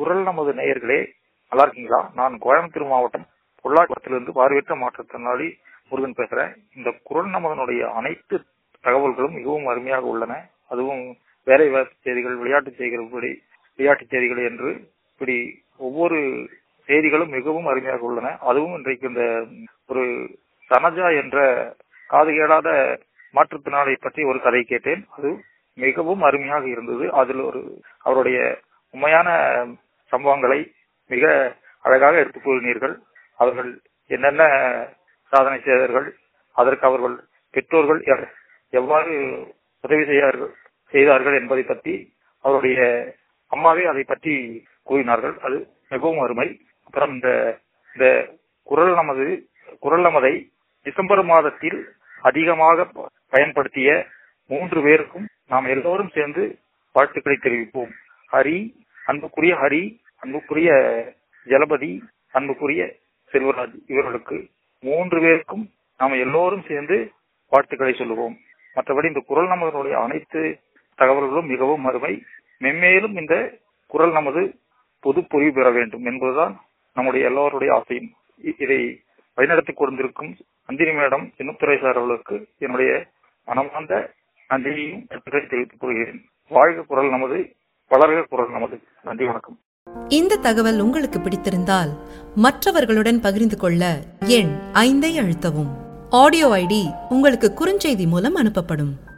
குரல் நமது நேயர்களே நல்லா இருக்கீங்களா நான் கோயம்புத்தூர் மாவட்டம் பொள்ளாச்சியிலிருந்து பார்வையற்ற மாற்றுத்திறனாளி முருகன் பேசுறேன் இந்த குரல் நமதனுடைய அனைத்து தகவல்களும் மிகவும் அருமையாக உள்ளன அதுவும் வேலை வாய்ப்பு செய்திகள் விளையாட்டு செய்திகள் இப்படி விளையாட்டு செய்திகள் என்று இப்படி ஒவ்வொரு செய்திகளும் மிகவும் அருமையாக உள்ளன அதுவும் இன்றைக்கு இந்த ஒரு சனஜா என்ற காது கேளாத மாற்றுத்திறனாளி பற்றி ஒரு கதை கேட்டேன் அது மிகவும் அருமையாக இருந்தது அதில் ஒரு அவருடைய உண்மையான சம்பவங்களை மிக அழகாக எடுத்துக் கூறினீர்கள் அவர்கள் என்னென்ன சாதனை செய்தார்கள் அதற்கு அவர்கள் பெற்றோர்கள் எ- எவ்வாறு உதவி செய்தார்கள் செய்தார்கள் என்பதை பற்றி அவருடைய அம்மாவே அதை பற்றி கூறினார்கள் அது மிகவும் அருமை அப்புறம் இந்த இந்த குரல் நமது குரல் நமதை டிசம்பர் மாதத்தில் அதிகமாக ப- பயன்படுத்திய மூன்று பேருக்கும் நாம் எல்லோரும் சேர்ந்து வாழ்த்துக்களை தெரிவிப்போம் ஹரி அன்புக்குரிய ஹரி அன்புக்குரிய ஜலபதி அன்புக்குரிய செல்வராஜ் இவர்களுக்கு மூன்று பேருக்கும் நாம் எல்லோரும் சேர்ந்து வாழ்த்துக்களை சொல்லுவோம் மற்றபடி இந்த குரல் நமதனுடைய அனைத்து தகவல்களும் மிகவும் அருமை மென்மேலும் இந்த குரல் நமது பொது பொறிவு பெற வேண்டும் என்பதுதான் நம்முடைய எல்லோருடைய ஆசையும் இ- இதை வழிநடத்திக் கொண்டிருக்கும் நந்தினி மேடம் சின்னத்துறை சார் அவர்களுக்கு என்னுடைய மனமார்ந்த நன்றியையும் வாழ்த்துக்களை தெரிவித்துக் கொள்கிறேன் வாழ்க குரல் நமது வளர்க குரல் நமது நன்றி வணக்கம் இந்த தகவல் உங்களுக்கு பிடித்திருந்தால் மற்றவர்களுடன் பகிர்ந்து கொள்ள எண் ஐந்தை அழுத்தவும் ஆடியோ ஐடி உங்களுக்கு குறுஞ்செய்தி மூலம் அனுப்பப்படும்